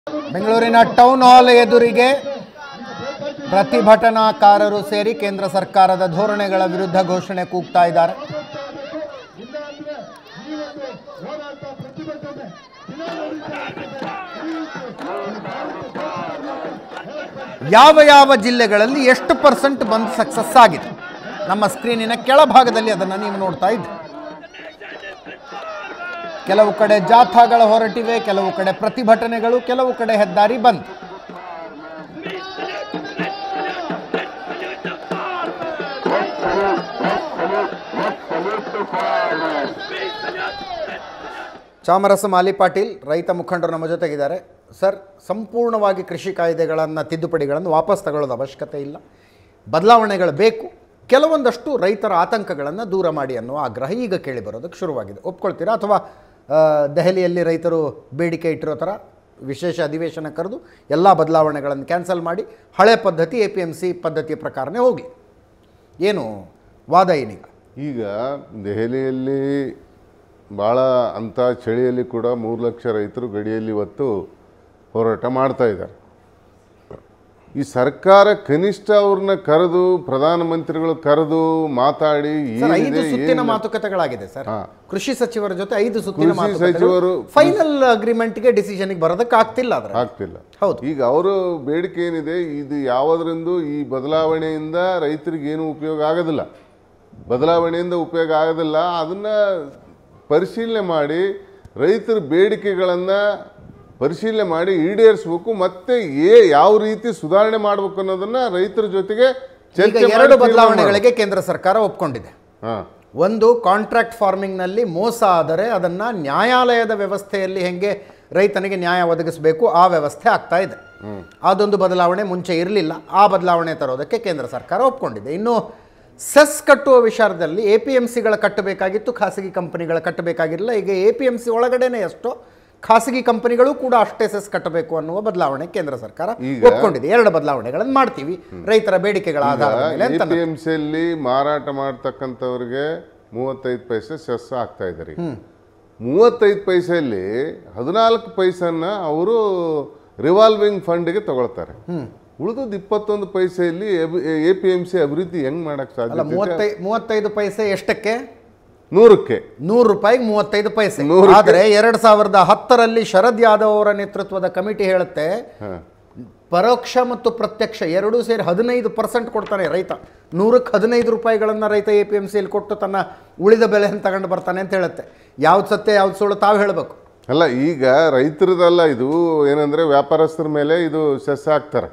ಬೆಂಗಳೂರಿನ town hall ಎದುರಿಗೆ ಪ್ರತಿಭಟನಾಕಾರರು ಸೇರಿ ಕೇಂದ್ರ ಸರ್ಕಾರದ ಧೋರಣೆಗಳ ವಿರುದ್ಧ ಘೋಷಣೆ ಕೂಗ್ತಾ ಇದ್ದಾರೆ ಯಾವ ಯಾವ ಜಿಲ್ಲೆಗಳಲ್ಲಿ ಎಷ್ಟು ಪರ್ಸೆಂಟ್ ಬಂದ್ ಸಕ್ಸಸ್ ಆಗಿದೆ ನಮ್ಮ ಸ್ಕ್ರೀನಿನ ಕೆಳಭಾಗದಲ್ಲಿ ಅದನ್ನು ನೀವು ನೋಡ್ತಾ ಇದ್ದೀರಿ ಕೆಲವು ಕಡೆ ಜಾಥಾಗಳ ಹೊರಟಿವೆ ಕೆಲವು ಕಡೆ ಪ್ರತಿಭಟನೆಗಳು ಕೆಲವು ಕಡೆ ಹೆದ್ದಾರಿ ಬಂದ್ ಚಾಮರಸ ಮಾಲಿ ಪಾಟೀಲ್ ರೈತ ಮುಖಂಡರು ನಮ್ಮ ಜೊತೆಗಿದ್ದಾರೆ ಸರ್ ಸಂಪೂರ್ಣವಾಗಿ ಕೃಷಿ ಕಾಯ್ದೆಗಳನ್ನು ತಿದ್ದುಪಡಿಗಳನ್ನು ವಾಪಸ್ ತಗೊಳ್ಳೋದು ಅವಶ್ಯಕತೆ ಇಲ್ಲ ಬದಲಾವಣೆಗಳು ಬೇಕು ಕೆಲವೊಂದಷ್ಟು ರೈತರ ಆತಂಕಗಳನ್ನು ದೂರ ಮಾಡಿ ಅನ್ನುವ ಆಗ್ರಹ ಈಗ ಕೇಳಿ ಬರೋದಕ್ಕೆ ಶುರುವಾಗಿದೆ ಒಪ್ಕೊಳ್ತೀರಾ ಅಥವಾ ಆ, ದೆಹಲಿಯಲ್ಲಿ ರೈತರು ಬೇಡಿಕೆ ಇಟ್ಟಿರೋ ಥರ ವಿಶೇಷ ಅಧಿವೇಶನ ಕರೆದು ಎಲ್ಲ ಬದಲಾವಣೆಗಳನ್ನು ಕ್ಯಾನ್ಸಲ್ ಮಾಡಿ ಹಳೆ ಪದ್ಧತಿ ಎ ಪಿ ಎಮ್ ಸಿ ಪದ್ಧತಿಯ ಪ್ರಕಾರನೇ ಹೋಗಲಿ ಏನು ವಾದ ಏನೀಗ ಈಗ ದೆಹಲಿಯಲ್ಲಿ ಭಾಳ ಅಂಥ ಚಳಿಯಲ್ಲಿ ಕೂಡ ಮೂರು ಲಕ್ಷ ರೈತರು ಗಡಿಯಲ್ಲಿ ಇವತ್ತು ಹೋರಾಟ ಮಾಡ್ತಾ ಇದ್ದಾರೆ ಈ ಸರ್ಕಾರ ಕನಿಷ್ಠ ಅವ್ರನ್ನ ಕರೆದು ಪ್ರಧಾನಮಂತ್ರಿಗಳು ಕರೆದು ಮಾತಾಡಿ ಸರ್ ಐದು ಏನಿದೆ ಸುತ್ತಿನ ಏನಿಲ್ಲ. ಮಾತುಕತೆಗಳಾಗಿದೆ ಸರ್ ಹಾ. ಕೃಷಿ ಸಚಿವರ ಜೊತೆ ಐದು ಸುತ್ತಿನ ಕೃಷಿ ಸಚಿವರು- ಫೈನಲ್ ಅಗ್ರಿಮೆಂಟ್ಗೆ ಡಿಸಿಷನ್ಗೆ ಬರೋದಕ್ಕೆ ಆಗ್ತಿಲ್ಲ ಅದ್ರ ಆಗ್ತಿಲ್ಲ ಹೌದು. ಈಗ ಅವರು ಬೇಡಿಕೆ ಏನಿದೆ ಇದು ಯಾವುದರಿಂದ ಈ ಬದಲಾವಣೆಯಿಂದ ರೈತರಿಗೆ ಏನು ಉಪಯೋಗ ಆಗೋದಿಲ್ಲ ಬದಲಾವಣೆಯಿಂದ ಉಪಯೋಗ ಆಗೋದಿಲ್ಲ ಅದನ್ನ ಪರಿಶೀಲನೆ ಮಾಡಿ ರೈತರ ಬೇಡಿಕೆಗಳನ್ನು ಪರಿಶೀಲನೆ ಮಾಡಿ ಈಡೇರಿಸ್ಬೇಕು ಮತ್ತೆ ಏ ಯಾವ ರೀತಿ ಸುಧಾರಣೆ ಮಾಡ್ಬೇಕು ಅನ್ನೋದನ್ನ ರೈತರ ಜೊತೆಗೆ ಈಗ ಚರ್ಚೆ ಮಾಡಿ ಎರಡು ತೀರ್ಮಾನ ಬದಲಾವಣೆಗಳಿಗೆ ಕೇಂದ್ರ ಸರ್ಕಾರ ಒಪ್ಕೊಂಡಿದೆ ಮಾಡ್ಬೇಕು. ಹಾ ಒಂದು ಕಾಂಟ್ರಾಕ್ಟ್ ಫಾರ್ಮಿಂಗ್ನಲ್ಲಿ ಮೋಸ ಆದರೆ ಅದನ್ನು ನ್ಯಾಯಾಲಯದ ವ್ಯವಸ್ಥೆಯಲ್ಲಿ ಹೆಂಗೆ ರೈತನಿಗೆ ನ್ಯಾಯ ಒದಗಿಸಬೇಕು ಆ ವ್ಯವಸ್ಥೆ ಆಗ್ತಾ ಇದೆ ಅದೊಂದು ಬದಲಾವಣೆ ಮುಂಚೆ ಇರಲಿಲ್ಲ ಆ ಬದಲಾವಣೆ ತರೋದಕ್ಕೆ ಕೇಂದ್ರ ಸರ್ಕಾರ ಒಪ್ಕೊಂಡಿದೆ ಇನ್ನು ಸೆಸ್ ಕಟ್ಟುವ ವಿಚಾರದಲ್ಲಿ ಎ ಪಿ ಎಮ್ ಸಿಗಳ ಕಟ್ಟಬೇಕಾಗಿತ್ತು ಖಾಸಗಿ ಕಂಪನಿಗಳ ಕಟ್ಟಬೇಕಾಗಿರಲಿಲ್ಲ ಈಗ ಎ ಪಿ ಎಮ್ ಸಿ ಒಳಗಡೆನೆ ಎಷ್ಟೋ ಖಾಸಗಿ ಕಂಪನಿಗಳು ಕೂಡ ಅಷ್ಟೇ ಸೆಸ್ ಕಟ್ಟಬೇಕು ಅನ್ನುವ ಬದಲಾವಣೆ ಕೇಂದ್ರ ಸರ್ಕಾರ ಈಗ- ಒಪ್ಕೊಂಡಿದೆ ಎರಡು ಬದಲಾವಣೆಗಳನ್ನು ಮಾಡ್ತೀವಿ ರೈತರ ಬೇಡಿಕೆಗಳ ಆಧಾರದ ಮೇಲೆ ಅಂತ ಎ ಪಿ ಎಂ ಸಿಯಲ್ಲಿ ಮಾರಾಟ ಮಾಡ್ತಕ್ಕಂಥವ್ರಿಗೆ ಮೂವತ್ತೈದು ಪೈಸೆ ಸೆಸ್ ಆಗ್ತಾ ಇದ್ದಾರೆ ಮೂವತ್ತೈದು ಪೈಸೆಯಲ್ಲಿ ಹದಿನಾಲ್ಕು ಪೈಸನ್ನ ಅವರು ರಿವಾಲ್ವಿಂಗ್ ಫಂಡ್ಗೆ ತಗೊಳ್ತಾರೆ ಉಳಿದದ್ದು ಇಪ್ಪತ್ತೊಂದು ಪೈಸೆಯಲ್ಲಿ ಎ ಪಿ ಎಂ ಸಿ ಅಭಿವೃದ್ಧಿ ಹೆಂಗ್ ಮಾಡಕ್ ಅಲ್ಲ ಸಾಧ್ಯ ಮೂವತ್ತೈ ಮೂವತ್ತೈದು ಪೈಸೆ ಎಷ್ಟಕ್ಕೆ ನೂರಕ್ಕೆ ನೂರು ರೂಪಾಯಿಗೆ ಮೂವತ್ತೈದು ಪೈಸೆ ನೂರಕ್ಕೆ- ಆದರೆ ಎರಡ್ ಸಾವಿರದ ಹತ್ತರಲ್ಲಿ ಶರದ್ ಯಾದವ್ ಅವರ ನೇತೃತ್ವದ ಕಮಿಟಿ ಹೇಳುತ್ತೆ ಹ. ಪರೋಕ್ಷ ಮತ್ತು ಪ್ರತ್ಯಕ್ಷ ಎರಡೂ ಸೇರಿ ಹದಿನೈದು ಪರ್ಸೆಂಟ್ ಕೊಡ್ತಾನೆ ರೈತ ನೂರಕ್ಕೆ ಹದಿನೈದು ರೂಪಾಯಿಗಳನ್ನು ರೈತ ಎ ಪಿ ಎಮ್ ಸಿಯಲ್ಲಿ ಕೊಟ್ಟು ತನ್ನ ಉಳಿದ ಬೆಲೆಯನ್ನು ತಗೊಂಡು ಬರ್ತಾನೆ ಅಂತ ಹೇಳುತ್ತೆ ಯಾವ್ದು ಸತ್ಯ ಯಾವ್ದು ಸುಳ್ಳು ತಾವು ಹೇಳಬೇಕು ಅಲ್ಲ ಈಗ ರೈತರದಲ್ಲ ಇದು ಏನಂದ್ರೆ ವ್ಯಾಪಾರಸ್ಥರ ಮೇಲೆ ಇದು ಸೆಸ್ ಹಾಕ್ತಾರೆ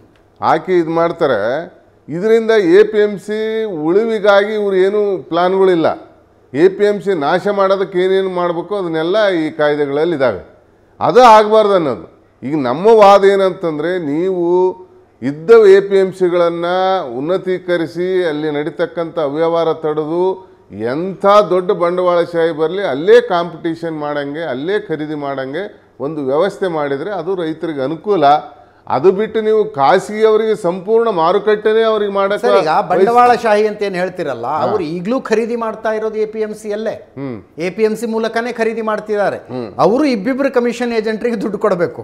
ಹಾಕಿ ಇದು ಮಾಡ್ತಾರೆ ಇದರಿಂದ ಎ ಪಿ ಎಮ್ ಸಿ ಉಳಿವಿಗಾಗಿ ಇವ್ರು ಏನು ಪ್ಲಾನ್ಗಳಿಲ್ಲ ಎ ಪಿ ಎಮ್ ಸಿ ನಾಶ ಮಾಡೋದಕ್ಕೆ ಏನೇನು ಮಾಡಬೇಕು ಅದನ್ನೆಲ್ಲ ಈ ಕಾಯ್ದೆಗಳಲ್ಲಿ ಇದ್ದಾವೆ ಅದು ಆಗಬಾರ್ದು ಅನ್ನೋದು ಈಗ ನಮ್ಮ ವಾದ ಏನಂತಂದರೆ ನೀವು ಇದ್ದ ಎ ಪಿ ಎಮ್ ಸಿಗಳನ್ನು ಉನ್ನತೀಕರಿಸಿ ಅಲ್ಲಿ ನಡೀತಕ್ಕಂಥ ಅವ್ಯವಹಾರ ತಡೆದು ಎಂಥ ದೊಡ್ಡ ಬಂಡವಾಳಶಾಹಿ ಬರಲಿ ಅಲ್ಲೇ ಕಾಂಪಿಟೇಷನ್ ಮಾಡಂಗೆ ಅಲ್ಲೇ ಖರೀದಿ ಮಾಡಂಗೆ ಒಂದು ವ್ಯವಸ್ಥೆ ಮಾಡಿದರೆ ಅದು ರೈತರಿಗೆ ಅನುಕೂಲ ಅದು ಬಿಟ್ಟು ನೀವು ಖಾಸಗಿಯವರಿಗೆ ಸಂಪೂರ್ಣ ಮಾರುಕಟ್ಟೆನೇ ಅವ್ರಿಗೆ ಸರ್ ಈಗ ಮಾಡಕ್ಕೆ ಬಂಡವಾಳಶಾಹಿ ಅಂತ ಏನು ಹೇಳ್ತಿರಲ್ಲ ಅವರು ಈಗಲೂ ಖರೀದಿ ಮಾಡ್ತಾ ಇರೋದು ಎ ಪಿ ಎಂ ಸಿ ಅಲ್ಲೇ ಎ ಪಿ ಎಂ ಸಿ ಮೂಲಕನೇ ಖರೀದಿ ಮಾಡ್ತಿದ್ದಾರೆ ಅವರು ಇಬ್ಬಿಬ್ರು ಕಮಿಷನ್ ಏಜೆಂಟ್ರಿಗೆ ದುಡ್ಡು ಕೊಡಬೇಕು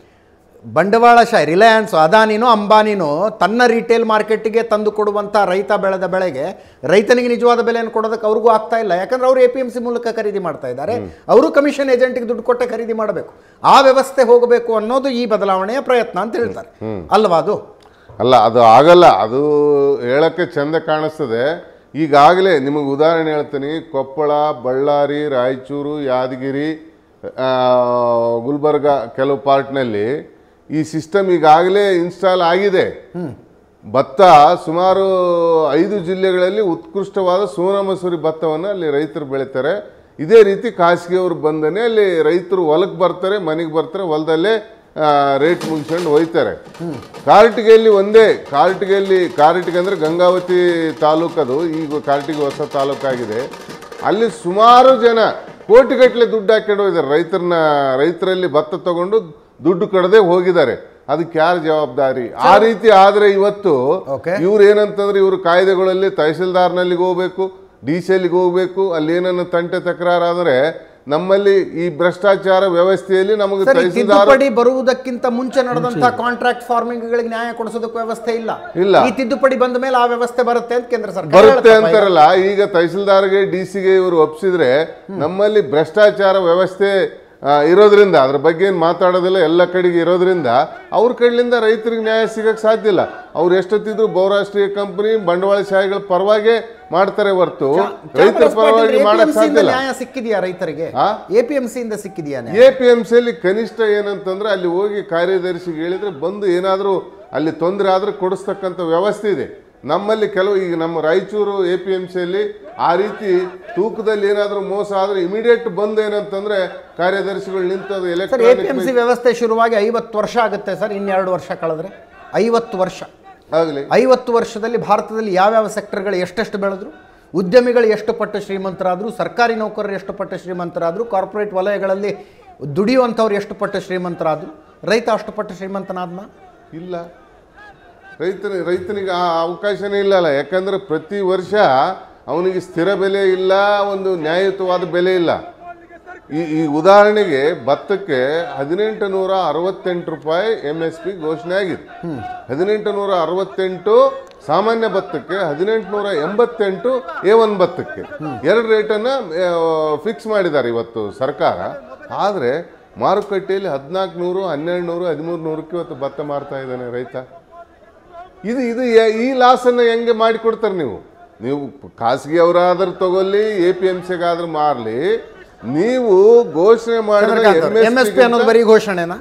ಬಂಡವಾಳಶಾಹಿ ರಿಲಯನ್ಸ್ ಅದಾನಿನೋ ಅಂಬಾನಿನೋ ತನ್ನ ರಿಟೇಲ್ ಮಾರ್ಕೆಟ್ಗೆ ತಂದು ಕೊಡುವಂಥ ರೈತ ಬೆಳೆದ ಬೆಳೆಗೆ ರೈತನಿಗೆ ನಿಜವಾದ ಬೆಲೆಯನ್ನು ಕೊಡೋದಕ್ಕೆ ಅವ್ರಿಗೂ ಆಗ್ತಾ ಇಲ್ಲ ಯಾಕಂದ್ರೆ ಅವರು ಎ ಪಿ ಎಂ ಸಿ ಮೂಲಕ ಖರೀದಿ ಮಾಡ್ತಾ ಇದ್ದಾರೆ ಅವರು ಕಮಿಷನ್ ಏಜೆಂಟ್ಗೆ ದುಡ್ಡು ಕೊಟ್ಟೆ ಖರೀದಿ ಮಾಡಬೇಕು ಆ ವ್ಯವಸ್ಥೆ ಹೋಗಬೇಕು ಅನ್ನೋದು ಈ ಬದಲಾವಣೆಯ ಪ್ರಯತ್ನ ಅಂತ ಹೇಳ್ತಾರೆ ಅಲ್ವಾ ಅದು ಅಲ್ಲ ಅದು ಆಗಲ್ಲ ಅದು ಹೇಳಕ್ಕೆ ಚಂದ ಕಾಣಿಸ್ತದೆ ಈಗಾಗಲೇ ನಿಮಗೆ ಉದಾಹರಣೆ ಹೇಳ್ತೀನಿ ಕೊಪ್ಪಳ ಬಳ್ಳಾರಿ ರಾಯಚೂರು ಯಾದಗಿರಿ ಆ, ಗುಲ್ಬರ್ಗ ಕೆಲವು ಪಾರ್ಟ್ನಲ್ಲಿ ಈ ಸಿಸ್ಟಮ್ ಈಗಾಗಲೇ ಇನ್ಸ್ಟಾಲ್ ಆಗಿದೆ ಭತ್ತ ಸುಮಾರು ಐದು ಜಿಲ್ಲೆಗಳಲ್ಲಿ ಉತ್ಕೃಷ್ಟವಾದ ಸೋನ ಮಸೂರಿ ಭತ್ತವನ್ನು ಅಲ್ಲಿ ರೈತರು ಬೆಳೀತಾರೆ ಇದೇ ರೀತಿ ಖಾಸಗಿಯವರು ಬಂದನೆ ಅಲ್ಲಿ ರೈತರು ಹೊಲಕ್ಕೆ ಬರ್ತಾರೆ ಮನೆಗೆ ಬರ್ತಾರೆ ಹೊಲದಲ್ಲೇ ರೇಟ್ ಮುಗಿಸ್ಕೊಂಡು ಹೋಯ್ತಾರೆ ಕಾರ್ಟಿಗೆಯಲ್ಲಿ ಒಂದೇ ಕಾರ್ಟಿಗೆಯಲ್ಲಿ ಕಾರ್ಟಿಗೆ ಅಂದರೆ ಗಂಗಾವತಿ ತಾಲೂಕದು ಈಗ ಕಾರ್ಟಿಗೆ ಹೊಸ ತಾಲೂಕಾಗಿದೆ ಅಲ್ಲಿ ಸುಮಾರು ಜನ ಕೋಟಿಗಟ್ಟಲೆ ದುಡ್ಡು ಹಾಕೊಂಡು ಹೋಗಿದ್ದಾರೆ ರೈತರನ್ನ ರೈತರಲ್ಲಿ ಭತ್ತ ತಗೊಂಡು ದುಡ್ಡು ಕಡದೆ ಹೋಗಿದ್ದಾರೆ ಅದಕ್ಕೆ ಯಾರು ಜವಾಬ್ದಾರಿ ಆ ರೀತಿ ಆದ್ರೆ ಇವತ್ತು Okay. ಇವ್ರು ಏನಂತಂದ್ರೆ ಇವರು ಕಾಯ್ದೆಗಳಲ್ಲಿ ತಹಸೀಲ್ದಾರ್ನಲ್ಲಿಗೆ ಹೋಗ್ಬೇಕು ಡಿ ಸಿ ಎಲ್ಲಿಗೆ ಹೋಗ್ಬೇಕು ಅಲ್ಲಿ ಏನನ್ನ ತಂಟೆ ತಕರಾರಾದರೆ ನಮ್ಮಲ್ಲಿ ಈ ಭ್ರಷ್ಟಾಚಾರ ವ್ಯವಸ್ಥೆಯಲ್ಲಿ ನಮಗೆ ಸರಿ ತಹಸೀಲ್ದಾರ್ ತಿದ್ದುಪಡಿ ಬರುವುದಕ್ಕಿಂತ ಮುಂಚೆ ನಡೆದಂತಹ ಕಾಂಟ್ರಾಕ್ಟ್ ಫಾರ್ಮಿಂಗ್ ಗಳಿಗೆ ನ್ಯಾಯ ಕೊಡಿಸೋದಕ್ಕೆ ವ್ಯವಸ್ಥೆ ಇಲ್ಲ ಇಲ್ಲ. ಈ ತಿದ್ದುಪಡಿ ಬಂದ ಮೇಲೆ ಆ ವ್ಯವಸ್ಥೆ ಬರುತ್ತೆ ಅಂತ ಕೇಂದ್ರ ಸರ್ಕಾರ ಬರುತ್ತೆ ಹೇಳುತ್ತಪ್ಪ ಈಗ. ಅಂತಾರಲ್ಲ ಈಗ ತಹಸೀಲ್ದಾರ್ಗೆ ಡಿ ಸಿಗೆ ಇವರು ಒಪ್ಪಿಸಿದ್ರೆ ನಮ್ಮಲ್ಲಿ ಭ್ರಷ್ಟಾಚಾರ ವ್ಯವಸ್ಥೆ ಆ, ಇರೋದ್ರಿಂದ ಅದ್ರ ಬಗ್ಗೆ ಏನು ಮಾತಾಡೋದಿಲ್ಲ ಎಲ್ಲ ಕಡೆಗೆ ಇರೋದ್ರಿಂದ ಅವ್ರ ಕಡೆಯಿಂದ ರೈತರಿಗೆ ನ್ಯಾಯ ಸಿಗಕ್ಕೆ ಸಾಧ್ಯ ಇಲ್ಲ ಅವ್ರು ಎಷ್ಟೊತ್ತಿದ್ರು ಬಹುರಾಷ್ಟ್ರೀಯ ಕಂಪನಿ ಬಂಡವಾಳಶಾಹಿಗಳ ಪರವಾಗೇ ಮಾಡ್ತಾರೆ ಹೊರತು ರೈತರ ಚಾಮರಾಜ ಪರವಾಗಿ ಪಾಟೀಲ್ ಮಾಡಕ್ APMC ಸಾಧ್ಯ ಇಂದ ಇಲ್ಲ ನ್ಯಾಯ ಸಿಕ್ಕಿದೆಯಾ ರೈತರಿಗೆ ಆ? ಎಪಿಎಂಸಿ ಇಂದ ಸಿಕ್ಕಿದೆಯಾ ನ್ಯಾಯ? ಎ ಪಿ ಎಂ ಸಿಯಲ್ಲಿ ಕನಿಷ್ಠ ಏನಂತಂದ್ರೆ ಅಲ್ಲಿ ಹೋಗಿ ಕಾರ್ಯದರ್ಶಿಗೆ ಹೇಳಿದ್ರೆ ಬಂದು ಏನಾದರೂ ಅಲ್ಲಿ ತೊಂದರೆ ಆದ್ರೆ ಕೊಡಿಸ್ತಕ್ಕಂಥ ವ್ಯವಸ್ಥೆ ಇದೆ ನಮ್ಮಲ್ಲಿ ಕೆಲವು ಈಗ ನಮ್ಮ ರಾಯಚೂರು ಎ ಪಿ ಎಂ ಸಿಯಲ್ಲಿ ಆ ರೀತಿ ತೂಕದಲ್ಲಿ ಏನಾದರೂ ಮೋಸ ಆದ್ರೆ ಇಮಿಡಿಯೇಟ್ ಬಂದು ಏನಂತಂದ್ರೆ ಕಾರ್ಯದರ್ಶಿಗಳು ನಿಂತದ್ದು ಸರ್ ಎಲೆಕ್ಟ್ರಾನಿಕ್ ಎಪಿಎಂಸಿ ವ್ಯವಸ್ಥೆ ಶುರುವಾಗಿ ಐವತ್ತು ವರ್ಷ ಆಗುತ್ತೆ ಸರ್ ಇನ್ನೆರಡು ವರ್ಷ ಕಳೆದ್ರೆ ಐವತ್ತು ವರ್ಷ ಆಗಲಿ ಐವತ್ತು ವರ್ಷದಲ್ಲಿ ಭಾರತದಲ್ಲಿ ಯಾವ್ಯಾವ ಸೆಕ್ಟರ್ಗಳು ಎಷ್ಟೆಷ್ಟು ಬೆಳೆದ್ರು ಉದ್ಯಮಿಗಳು ಎಷ್ಟು ಪಟ್ಟು ಶ್ರೀಮಂತರಾದರು ಸರ್ಕಾರಿ ನೌಕರರು ಎಷ್ಟು ಪಟ್ಟು ಶ್ರೀಮಂತರಾದರು ಕಾರ್ಪೊರೇಟ್ ವಲಯಗಳಲ್ಲಿ ದುಡಿಯುವಂಥವ್ರು ಎಷ್ಟು ಪಟ್ಟು ಶ್ರೀಮಂತರಾದರು ರೈತ ಅಷ್ಟು ಪಟ್ಟು ಶ್ರೀಮಂತನಾದ್ನ ಇಲ್ಲ ರೈತನ ರೈತನಿಗೆ ಆ ಅವಕಾಶನೇ ಇಲ್ಲಲ್ಲ ಯಾಕಂದ್ರೆ ಪ್ರತಿ ವರ್ಷ ಅವನಿಗೆ ಸ್ಥಿರ ಬೆಲೆ ಇಲ್ಲ ಒಂದು ನ್ಯಾಯಯುತವಾದ ಬೆಲೆ ಇಲ್ಲ ಈ ಈ ಉದಾಹರಣೆಗೆ ಭತ್ತಕ್ಕೆ ಹದಿನೆಂಟು ನೂರ ಅರವತ್ತೆಂಟು ರೂಪಾಯಿ ಎಮ್ ಎಸ್ ಪಿ ಘೋಷಣೆ ಆಗಿದೆ ಹದಿನೆಂಟು ನೂರ ಅರವತ್ತೆಂಟು ಸಾಮಾನ್ಯ ಭತ್ತಕ್ಕೆ ಹದಿನೆಂಟು ನೂರ ಎಂಬತ್ತೆಂಟು ಎ ಒನ್ ಭತ್ತಕ್ಕೆ ಎರಡು ರೇಟನ್ನು ಫಿಕ್ಸ್ ಮಾಡಿದ್ದಾರೆ ಇವತ್ತು ಸರ್ಕಾರ ಆದರೆ ಮಾರುಕಟ್ಟೆಯಲ್ಲಿ ಹದಿನಾಲ್ಕು ನೂರು ಹನ್ನೆರಡು ನೂರು ಹದಿಮೂರು ನೂರಕ್ಕೆ ಇವತ್ತು ಭತ್ತ ಮಾರ್ತಾ ಇದ್ದಾನೆ ರೈತ ಇದು ಇದು ಯ- ಈ ಲಾಸನ್ನು ಹೆಂಗೆ ಮಾಡಿಕೊಡ್ತಾರೆ ನೀವು ನೀವು ಖಾಸಗಿ ಅವರಾದ್ರೂ ತಗೊಳ್ಳಿ ಎ ಪಿ ಎಂ ಸಿಗಾದ್ರೂ ಮಾರಲಿ ನೀವು ಘೋಷಣೆ ಮಾಡಿದ ಎಂ ಎಸ್ ಪಿ ಅನ್ನೋದು ಬರೀ ಘೋಷಣೆನಾ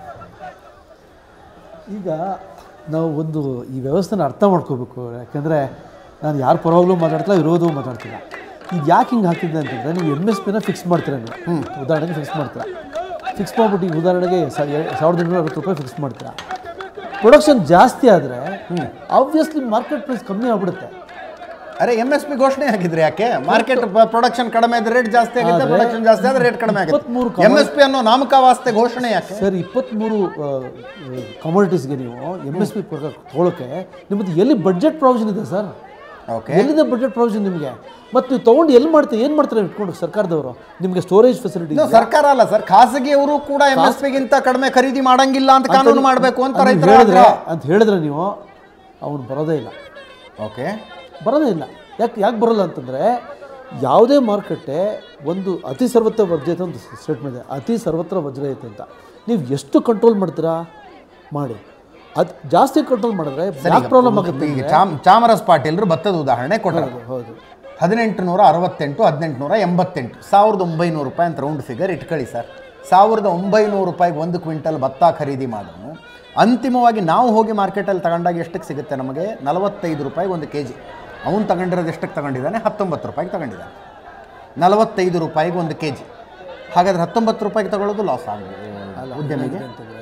ಈಗ ನಾವು ಒಂದು ಈ ವ್ಯವಸ್ಥೆನ ಅರ್ಥ ಮಾಡ್ಕೋಬೇಕು ಯಾಕಂದರೆ ನಾನು ಯಾರ ಪರವಾಗ್ಲೂ ಮಾತಾಡ್ತಿಲ್ಲ ವಿರೋಧವೂ ಮಾತಾಡ್ತಿಲ್ಲ ಇದು ಯಾಕೆ ಹಿಂಗೆ ಆಗ್ತಿದೆ ಅಂತಂದರೆ ನೀವು ಎಮ್ ಎಸ್ ಪಿನ ಫಿಕ್ಸ್ ಮಾಡ್ತೀರಾ ನೀವು ಉದಾಹರಣೆಗೆ ಫಿಕ್ಸ್ ಮಾಡ್ತೀರಾ ಫಿಕ್ಸ್ ಮಾಡ್ಬಿಟ್ಟು ಈಗ ಉದಾಹರಣೆಗೆ ಸ- ಎ- ಸಾವಿರದ ಎಂಟುನೂರ ಅರವತ್ತು ರೂಪಾಯಿ ಫಿಕ್ಸ್ ಮಾಡ್ತೀರಾ ಪ್ರೊಡಕ್ಷನ್ ಜಾಸ್ತಿ ಆದರೆ ಆಬ್ವಿಯಸ್ಲಿ ಮಾರ್ಕೆಟ್ ಪ್ರೈಸ್ ಕಮ್ಮಿ ಆಗ್ಬಿಡುತ್ತೆ ಅರೆ ಎಂ ಎಸ್ ಪಿ ಘೋಷಣೆ ಆಗಿದ್ರೆ ಯಾಕೆ ಮಾರ್ಕೆಟ್ ಪ್ರೊಡಕ್ಷನ್ ಕಡಿಮೆ ಇದ್ರೆ ರೇಟ್ ಜಾಸ್ತಿ ಆಗುತ್ತೆ ಆದ್ರೆ ಪ್ರೊಡಕ್ಷನ್ ಜಾಸ್ತಿ ಆದ್ರೆ ರೇಟ್ ಕಡಿಮೆ ಇಪ್ಪತ್ಮೂರು ಆಗುತ್ತೆ ಎಂ ಎಸ್ ಪಿ ಅನ್ನೋ ನಾಮಕಾವಾಸ್ತೆ ಘೋಷಣೆ ಯಾಕೆ ಸರ್ ಇಪ್ಪತ್ತ್ಮೂರು ಕಮೋಡಿಟೀಸ್ಗೆ ನೀವು ಎಮ್ ಎಸ್ ಪಿ ತೊಗೊಳಕ್ಕೆ ನಿಮ್ಮದು ಎಲ್ಲಿ ಬಡ್ಜೆಟ್ ಪ್ರಾವಿಷನ್ ಇದೆ ಸರ್ ಓಕೆ ಎಲ್ಲಿದೆ ಬಡ್ಜೆಟ್ ಪ್ರಾವಿಷನ್ ನಿಮಗೆ ಮತ್ತು ನೀವು ತೊಗೊಂಡು ಎಲ್ಲಿ ಮಾಡ್ತೀವಿ ಏನು ಮಾಡ್ತಾರೆ ಇಟ್ಕೊಂಡು ಸರ್ಕಾರದವರು ನಿಮಗೆ ಸ್ಟೋರೇಜ್ ಫೆಸಿಲಿಟಿ ಇದು ಸರ್ಕಾರ ಅಲ್ಲ ಸರ್ ಖಾಸಗಿಯವರು ಕೂಡ ಎಂ ಎಸ್ ಪಿಗಿಂತ ಕಡಿಮೆ ಖರೀದಿ ಮಾಡಂಗಿಲ್ಲ ಅಂತ ಕಾನೂನು ಮಾಡಬೇಕು ಅಂತ ರೈತರ ಹೇಳಿದ್ರೆ ಅಂತ ಹೇಳಿದ್ರೆ ನೀವು ಅವನು ಬರೋದೇ ಇಲ್ಲ ಓಕೆ ಬರೋದೇ ಇಲ್ಲ ಯಾಕೆ ಯಾಕೆ ಬರೋಲ್ಲ ಅಂತಂದರೆ ಯಾವುದೇ ಮಾರುಕಟ್ಟೆ ಒಂದು ಅತಿ ಸರ್ವತ್ರ ವಜ್ರತೆ ಒಂದು ಸ್ಟೇಟ್ಮೆಂಟ್ ಇದೆ ಅತಿ ಸರ್ವತ್ರ ವಜ್ರತೆ ಅಂತ ನೀವು ಎಷ್ಟು ಕಂಟ್ರೋಲ್ ಮಾಡ್ತೀರಾ ಮಾಡಿ ಅದು ಜಾಸ್ತಿ ಕಂಟ್ರೋಲ್ ಮಾಡಿದ್ರೆ ಯಾಕೆ ಪ್ರಾಬ್ಲಮ್ ಆಗುತ್ತೆ ಈಗ ಚಾಮ್ ಚಾಮರಸ್ ಪಾಟೀಲ್ರು ಭತ್ತದ ಉದಾಹರಣೆ ಕೊಟ್ಟರು ಹೌದು ಹದಿನೆಂಟು ನೂರ ಅರವತ್ತೆಂಟು ಹದಿನೆಂಟು ನೂರ ಎಂಬತ್ತೆಂಟು ಸಾವಿರದ ಒಂಬೈನೂರು ರೂಪಾಯಿ ಅಂತ ರೌಂಡ್ ಫಿಗರ್ ಇಟ್ಕೊಳ್ಳಿ ಸರ್ ಸಾವಿರದ ಒಂಬೈನೂರು ರೂಪಾಯಿಗೆ ಒಂದು ಕ್ವಿಂಟಲ್ ಭತ್ತ ಖರೀದಿ ಮಾಡೋನು ಅಂತಿಮವಾಗಿ ನಾವು ಹೋಗಿ ಮಾರ್ಕೆಟಲ್ಲಿ ತಗೊಂಡಾಗ ಎಷ್ಟಕ್ಕೆ ಸಿಗುತ್ತೆ ನಮಗೆ ನಲವತ್ತೈದು ರೂಪಾಯಿಗೆ ಒಂದು ಕೆ ಜಿ ಅವನು ತಗೊಂಡಿರೋದು ಎಷ್ಟಕ್ಕೆ ತಗೊಂಡಿದ್ದಾನೆ ಹತ್ತೊಂಬತ್ತು ರೂಪಾಯಿಗೆ ತಗೊಂಡಿದ್ದಾನೆ ನಲವತ್ತೈದು ರೂಪಾಯಿಗೆ ಒಂದು ಕೆ ಜಿ ಹಾಗಾದ್ರೆ ಹತ್ತೊಂಬತ್ತು ರೂಪಾಯಿಗೆ ತಗೊಳ್ಳೋದು ಲಾಸ್ ಆಗಿದೆ ಉದ್ಯಮಿಗೆ ಅಂತಂದರೆ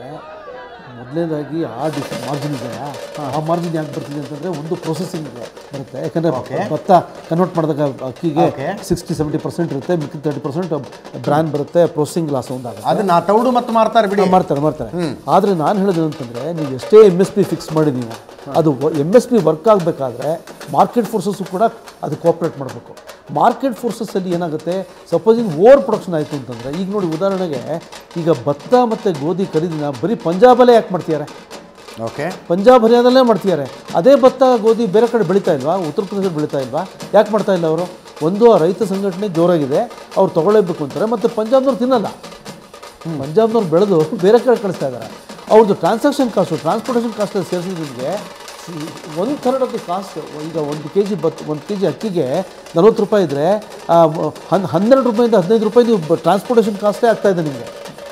ಮೊದಲನೇದಾಗಿ ಆ ಡಿಸ್ ಮಾರ್ಜಿನ್ ಇದೆಯಾ ಆ ಮಾರ್ಜಿನ್ ಯಾಕೆ ಬರ್ತಿದೆ ಅಂತಂದರೆ ಒಂದು ಪ್ರೊಸೆಸಿಂಗ್ ಬರುತ್ತೆ ಯಾಕಂದರೆ ಭತ್ತ ಕನ್ವರ್ಟ್ ಮಾಡಿದಾಗ ಅಕ್ಕಿಗೆ Okay. ಸಿಕ್ಸ್ಟಿ ಸೆವೆಂಟಿ ಪರ್ಸೆಂಟ್ ಇರುತ್ತೆ ಮಿಕ್ಕಿದ ತರ್ಟಿ ಪರ್ಸೆಂಟ್ ಬ್ರ್ಯಾಂಡ್ ಬರುತ್ತೆ ಪ್ರೊಸೆಸಿಂಗ್ ಲಾಸ್ ಒಂದಾಗುತ್ತೆ ಅದನ್ನ ತೌಡು ಮತ್ತು ಮಾರ್ತಾರೆ ಬಿಡಿ ಮಾಡ್ತಾರೆ ಮಾಡ್ತಾರೆ ಆದರೆ ನಾನು ಹೇಳೋದು ಅಂತಂದರೆ ನೀವು ಎಷ್ಟೇ ಎಮ್ ಎಸ್ ಪಿ ಫಿಕ್ಸ್ ಮಾಡಿ ನೀವು ಅದು ಎಮ್ ಎಸ್ ಪಿ ವರ್ಕ್ ಆಗಬೇಕಾದ್ರೆ ಮಾರ್ಕೆಟ್ ಫೋರ್ಸಸ್ಸು ಕೂಡ ಅದು ಕೋಆಪ್ರೇಟ್ ಮಾಡಬೇಕು ಮಾರ್ಕೆಟ್ ಫೋರ್ಸಸ್ಸಲ್ಲಿ ಏನಾಗುತ್ತೆ ಸಪೋಸಿಂಗ್ ಓವರ್ ಪ್ರೊಡಕ್ಷನ್ ಆಯಿತು ಅಂತಂದರೆ ಈಗ ನೋಡಿ ಉದಾಹರಣೆಗೆ ಈಗ ಭತ್ತ ಮತ್ತು ಗೋಧಿ ಖರೀದಿನ ಬರೀ ಪಂಜಾಬಲ್ಲೇ ಯಾಕೆ ಮಾಡ್ತಿದ್ದಾರೆ ಓಕೆ ಪಂಜಾಬ್ ಹರಿಯಾಣದಲ್ಲೇ ಮಾಡ್ತಿದ್ದಾರೆ ಅದೇ ಭತ್ತ ಗೋಧಿ ಬೇರೆ ಕಡೆ ಬೆಳೀತಾ ಇಲ್ವಾ ಉತ್ತರ ಪ್ರದೇಶ ಬೆಳೀತಾ ಇಲ್ವಾ ಯಾಕೆ ಮಾಡ್ತಾ ಇಲ್ಲ ಅವರು ಒಂದು ಆ ರೈತ ಸಂಘಟನೆ ಜೋರಾಗಿದೆ ಅವ್ರು ತಗೊಳ್ಳೇಬೇಕು ಅಂತಾರೆ ಮತ್ತು ಪಂಜಾಬ್ನವ್ರು ತಿನ್ನಲ್ಲ ಪಂಜಾಬ್ನವ್ರು ಬೆಳೆದು ಬೇರೆ ಕಡೆ ಕಳಿಸ್ತಾ ಇದ್ದಾರೆ ಅವ್ರದ್ದು ಟ್ರಾನ್ಸಾಕ್ಷನ್ ಕಾಸ್ಟು ಟ್ರಾನ್ಸ್ಪೋರ್ಟೇಷನ್ ಕಾಸ್ಟ್ ಸೇರಿಸಿದ್ರೆ ಒಂದು ಥರ್ಡ್ ಆಫ್ ದಿ ಕಾಸ್ಟ್ ಈಗ ಒಂದು ಕೆ ಜಿ ಬತ್ ಒಂದು ಕೆ ಜಿ ಅಕ್ಕಿಗೆ ನಲ್ವತ್ತು ರೂಪಾಯಿ ಇದ್ದರೆ ಹನ್ ಹನ್ನೆರಡು ರೂಪಾಯಿಂದ ಹದಿನೈದು ರೂಪಾಯಿ ನೀವು ಟ್ರಾನ್ಸ್ಪೋರ್ಟೇಷನ್ ಕಾಸ್ಟೇ ಆಗ್ತಾ ಇದೆ ನಿಮಗೆ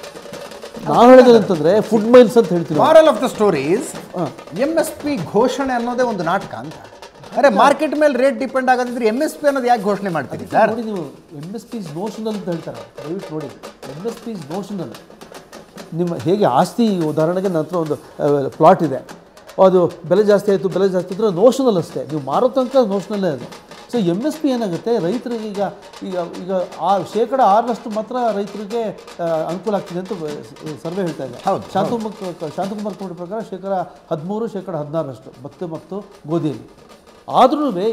ನಾವು ಹೇಳೋದು ಅಂತಂದರೆ ಫುಡ್ ಮೈಲ್ಸ್ ಅಂತ ಹೇಳ್ತೀವಿ moral of the stories M S P ಘೋಷಣೆ ಅನ್ನೋದೇ ಒಂದು ನಾಟಕ ಅಂತ ಅರೆ ಮಾರ್ಕೆಟ್ ಮೇಲೆ ರೇಟ್ ಡಿಪೆಂಡ್ ಆಗೋದಿದ್ರೆ ಎಂ ಎಸ್ ಪಿ ಅನ್ನೋದು ಯಾಕೆ ಘೋಷಣೆ ಮಾಡ್ತೀರಿ ಸರ್ ನೋಡಿ ನೀವು M S P is notional ಅಂತ ಹೇಳ್ತಾರೆ ದಯವಿಟ್ಟು ನೋಡಿ M S P is notional ನಿಮ್ಮ ಹೇಗೆ ಆಸ್ತಿ ಉದಾಹರಣೆಗೆ ನನ್ನ ಹತ್ರ ಒಂದು ಪ್ಲಾಟ್ ಇದೆ ಅದು ಬೆಲೆ ಜಾಸ್ತಿ ಆಯಿತು ಬೆಲೆ ಜಾಸ್ತಿ ಇದ್ದರೆ ನೋಷನಲ್ ಅಷ್ಟೇ ನೀವು ಮಾರೋ ತನಕ ನೋಷನಲ್ಲೇ ಅದು ಸೊ ಎಮ್ ಎಸ್ ಪಿ ಏನಾಗುತ್ತೆ ರೈತರಿಗೆ ಈಗ ಈಗ ಈಗ ಆ ಶೇಕಡ ಆರರಷ್ಟು ಮಾತ್ರ ರೈತರಿಗೆ ಆ, ಅನುಕೂಲ ಆಗ್ತಿದೆ ಅಂತ ಸರ್ವೆ ಹೇಳ್ತಾ ಇದೆ ಹೌದು, ಶಾಂತಕುಮಾರ್ ಶಾಂತಕುಮಾರ್ ಕೋಟಿ ಪ್ರಕಾರ ಶೇಕಡ ಹದಿಮೂರು ಶೇಕಡ ಹದಿನಾರರಷ್ಟು ಭತ್ತ ಮತ್ತು ಗೋಧಿಯಲ್ಲಿ ಆದ್ರೂ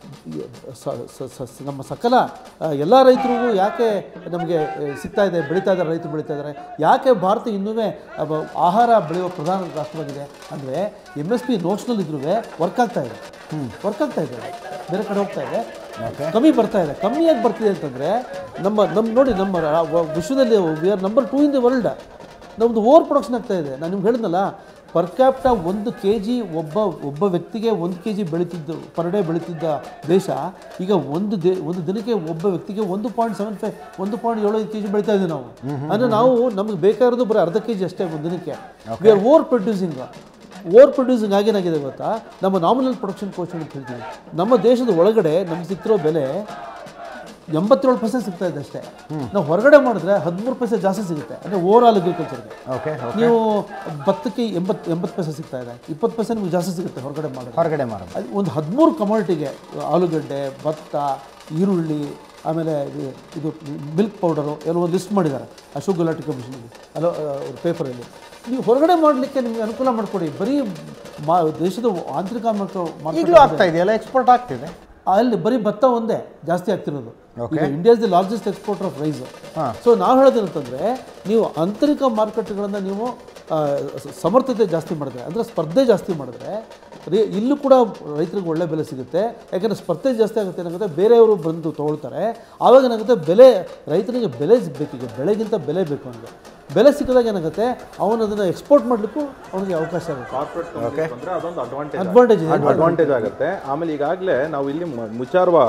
ಸ- ಸ- ಸ- ನಮ್ಮ ಸಕಲ ಎಲ್ಲ ರೈತರಿಗೂ ಯಾಕೆ ನಮಗೆ ಸಿಗ್ತಾ ಇದೆ ಬೆಳೀತಾ ಇದ್ದಾರೆ ರೈತರು ಬೆಳೀತಾ ಇದ್ದಾರೆ ಯಾಕೆ ಭಾರತ ಇನ್ನೂ ಅವ- ಆಹಾರ ಬೆಳೆಯುವ ಪ್ರಧಾನ ರಾಷ್ಟ್ರವಾಗಿದೆ ಅಂದರೆ ಎಮ್ ಎಸ್ ಪಿ ನೋಟ್ಸ್ನಲ್ಲಿ ಇದ್ರೂ ವರ್ಕ್ ಆಗ್ತಾ ಇದೆ ವರ್ಕ್ ಆಗ್ತಾ ಇದೆ ಬೇರೆ ಕಡೆ ಹೋಗ್ತಾ ಇದೆ ಕಮ್ಮಿ ಬರ್ತಾ ಇದೆ ಕಮ್ಮಿಯಾಗಿ ಬರ್ತಿದೆ ಅಂತಂದರೆ ನಮ್ಮ ನಮ್ಮ ನೋಡಿ ನಮ್ಮ ರಾ- ವ- ವಿಶ್ವದಲ್ಲಿ V R number two in the world ನಮ್ಮದು ಓವರ್ ಪ್ರೊಡಕ್ಷನ್ ಆಗ್ತಾ ಇದೆ ನಾನು ನಿಮ್ಗೆ ಹೇಳಿದ್ನಲ್ಲ ಪರ್ ಕ್ಯಾಪ್ಟ ಒಂದು ಕೆ ಜಿ ಒಬ್ಬ ಒಬ್ಬ ವ್ಯಕ್ತಿಗೆ ಒಂದು ಕೆ ಜಿ ಬೆಳೀತಿದ್ದು ಪರ್ ಡೇ ಬೆಳೀತಿದ್ದ ದೇಶ ಈಗ ಒಂದು ದೇ ಒಂದು ದಿನಕ್ಕೆ ಒಬ್ಬ ವ್ಯಕ್ತಿಗೆ ಒಂದು ಪಾಯಿಂಟ್ ಸೆವೆನ್ ಫೈವ್ ಒಂದು ಪಾಯಿಂಟ್ ಏಳು ಐದು ಕೆ ಜಿ ಬೆಳೀತಾ ಇದ್ದೀವಿ ನಾವು ಅಂದರೆ ನಾವು ನಮಗೆ ಬೇಕಾಗಿರೋದು ಬರೀ ಅರ್ಧ ಕೆ ಜಿ ಅಷ್ಟೇ ಒಂದು ದಿನಕ್ಕೆ V R over producing over producing ಆಗೇನಾಗಿದೆ ಗೊತ್ತಾ ನಮ್ಮ ನಾಮಿನಲ್ ಪ್ರೊಡಕ್ಷನ್ ಕೋಶನ್ ಅಂತ ಹೇಳ್ತೀವಿ ನಮ್ಮ ದೇಶದ ಒಳಗಡೆ ನಮ್ಗೆ ಸಿಗ್ತಿರೋ ಬೆಲೆ ಎಂಬತ್ತೇಳು ಪೈಸೆ ಸಿಗ್ತಾ ಇದೆ ಅಷ್ಟೇ ನಾವು ಹೊರಗಡೆ ಮಾಡಿದ್ರೆ ಹದಿಮೂರು ಪೈಸೆ ಜಾಸ್ತಿ ಸಿಗುತ್ತೆ ಅಂದರೆ ಓವರ್ ಆಲ್ ಅಗ್ರಿಕಲ್ಚರ್ಗೆ ಓಕೆ ನೀವು ಭತ್ತಕ್ಕೆ ಎಂಬತ್ತು ಎಂಬತ್ತು ಪೈಸೆ ಸಿಗ್ತಾ ಇದೆ ಇಪ್ಪತ್ತು ಪೈಸೆ ನಿಮಗೆ ಜಾಸ್ತಿ ಸಿಗುತ್ತೆ ಹೊರಗಡೆ ಮಾಡಿದ್ರೆ ಹೊರಗಡೆ ಮಾರೋದು ಅದು ಒಂದು ಹದಿಮೂರು ಕಮಾಡಿಟಿಗೆ ಆಲೂಗಡ್ಡೆ ಭತ್ತ ಈರುಳ್ಳಿ ಆಮೇಲೆ ಇದು- ಇದು ಮಿಲ್ಕ್ ಪೌಡರು ಎಲ್ಲ ಒಂದು ಲಿಸ್ಟ್ ಮಾಡಿದ್ದಾರೆ ಅಶೋಕ್ ಗುಲಾಟಿ ಕಮಿಷನ್ಗೆ ಅಲೋ ಅವ್ರ ಪೇಪರಲ್ಲಿ ನೀವು ಹೊರಗಡೆ ಮಾಡಲಿಕ್ಕೆ ನಿಮಗೆ ಅನುಕೂಲ ಮಾಡಿಕೊಡಿ ಬರೀ ಮಾ ದೇಶದ ಆಂತರಿಕ ಮಾರ್ಕೆಟ್ ಈಗಲೂ ಆಗ್ತಾ ಇದೆಯಲ್ಲ ಎಕ್ಸ್ಪೋರ್ಟ್ ಆಗ್ತಿದೆ ಅಲ್ಲಿ ಬರೀ ಭತ್ತ ಒಂದೇ ಜಾಸ್ತಿ ಆಗ್ತಿರೋದು ಈಗ India's the largest exporter of rice so ನಾವು ಹೇಳೋದೇನಂತಂದರೆ ನೀವು ಆಂತರಿಕ ಮಾರುಕಟ್ಟೆಗಳನ್ನು ನೀವು ಆ, ಸ- ಸಮರ್ಥತೆ ಜಾಸ್ತಿ ಮಾಡಿದ್ರೆ ಅಂದರೆ ಸ್ಪರ್ಧೆ ಜಾಸ್ತಿ ಮಾಡಿದ್ರೆ ರೇ ಇಲ್ಲೂ ಕೂಡ ರೈತರಿಗೆ ಒಳ್ಳೆ ಬೆಲೆ ಸಿಗುತ್ತೆ ಯಾಕಂದರೆ ಸ್ಪರ್ಧೆ ಜಾಸ್ತಿ ಆಗುತ್ತೆ ಏನಾಗುತ್ತೆ ಬೇರೆಯವರು ಬಂದು ತೊಗೊಳ್ತಾರೆ ಆವಾಗ ಏನಾಗುತ್ತೆ ಬೆಲೆ ರೈತನಿಗೆ ಬೆಲೆ ಬೇಕೀಗ ಬೆಳೆಗಿಂತ ಬೆಲೆ ಬೇಕು ಅವನಿಗೆ ಬೆಲೆ ಸಿಕ್ಕಿದಾಗ ಏನಾಗುತ್ತೆ ಅವನು ಅದನ್ನು ಎಕ್ಸ್ಪೋರ್ಟ್ ಮಾಡಲಿಕ್ಕೂ ಅವನಿಗೆ ಅವಕಾಶ ಆಗುತ್ತೆ ಕಾರ್ಪೊರೇಟ್ ಅಂದ್ರೆ ಅದೊಂದು ಅಡ್ವಾಂಟೇಜ್ ಅಡ್ವಾಂಟೇಜ್ ಇದೆ ಅಡ್ವಾಂಟೇಜ್ ಆಗುತ್ತೆ ಆಮೇಲೆ ಈಗಾಗಲೇ ನಾವು ಇಲ್ಲಿ ಮ- ಮುಚಾರ್ವ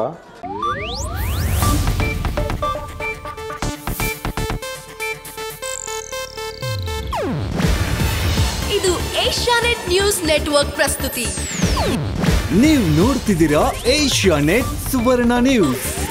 ಇದು ಏಷ್ಯಾನೆಟ್ ನ್ಯೂಸ್ ನೆಟ್ವರ್ಕ್ ಪ್ರಸ್ತುತಿ ನೀವು ನೋಡ್ತಿದ್ದೀರಾ ಏಷ್ಯಾ ನೆಟ್ ಸುವರ್ಣ ನ್ಯೂಸ್